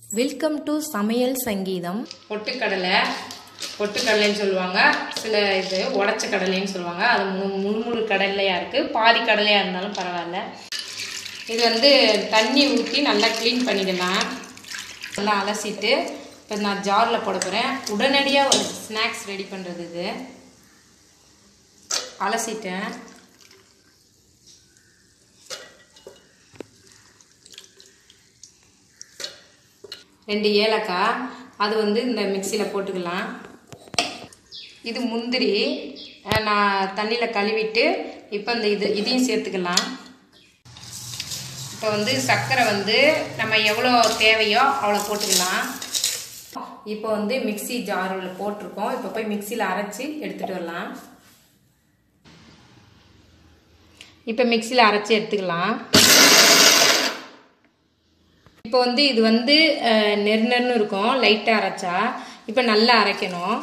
welcome to சமையல் சங்கீதம் பொட்டுக்கடலை பொட்டுக்கடலைன்னு சொல்லுவாங்க சில இது உடச்ச கடலைன்னு சொல்லுவாங்க அது மு முழு முழு கடலையாக இருக்குது பாதி கடலையாக இருந்தாலும் பரவாயில்ல இது வந்து தண்ணி ஊற்றி நல்லா க்ளீன் பண்ணிடலாம் நல்லா அலசிட்டு இப்போ நான் ஜாரில் போட போகிறேன் உடனடியாக ஒரு ஸ்நாக்ஸ் ரெடி பண்ணுறது இது அலசிட்டேன் ரெண்டு ஏலக்காய் அது வந்து இந்த மிக்சியில் போட்டுக்கலாம் இது முந்திரி அஹ் நான் தண்ணியில் கழுவிட்டு இப்போ இந்த இது இதையும் சேர்த்துக்கலாம் இப்போ வந்து சர்க்கரை வந்து நம்ம எவ்வளோ தேவையோ அவ்வளோ போட்டுக்கலாம் இப்போ வந்து மிக்ஸி ஜாரில் போட்டிருக்கோம் இப்போ போய் மிக்சியில் அரைச்சி எடுத்துகிட்டு வரலாம் இப்போ மிக்சியில் அரைச்சி எடுத்துக்கலாம் இப்போ வந்து இது வந்து அஹ், நெரு நெருன்னு இருக்கும் லைட்டாக அரைச்சா இப்போ நல்லா அரைக்கணும்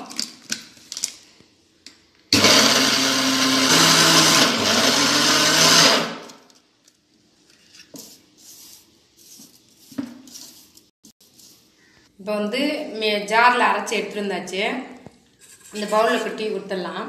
இப்போ வந்து ஜாரில் அரைச்சி எடுத்துட்டு இருந்தாச்சு இந்த பவுலில் கொட்டி ஊற்றலாம்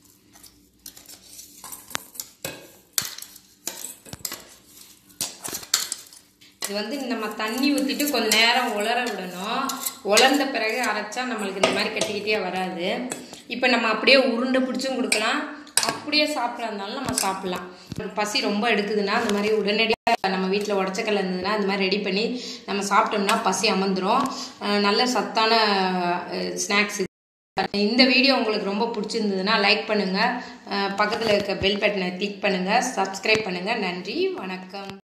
இது வந்து நம்ம தண்ணி ஊற்றிட்டு கொஞ்ச நேரம் உலர விடணும் உலர்ந்த பிறகு அரைச்சா நம்மளுக்கு இந்த மாதிரி கட்டிக்கிட்டே வராது இப்போ நம்ம அப்படியே உருண்டை பிடிச்சும் கொடுக்கலாம் அப்படியே சாப்பிட்றதுனால நம்ம சாப்பிட்லாம் பசி ரொம்ப எடுக்குதுன்னா அந்த மாதிரி உடனடியாக நம்ம வீட்டில் உடச்சக்கல்ல இருந்ததுன்னா அந்த மாதிரி ரெடி பண்ணி நம்ம சாப்பிட்டோம்னா பசி அமர்ந்துடும் அஹ் நல்ல சத்தான ஸ்நாக்ஸ் இந்த வீடியோ உங்களுக்கு ரொம்ப பிடிச்சிருந்ததுன்னா லைக் பண்ணுங்கள் பக்கத்தில் இருக்க பெல் பட்டனை கிளிக் பண்ணுங்கள் சப்ஸ்கிரைப் பண்ணுங்கள் நன்றி வணக்கம்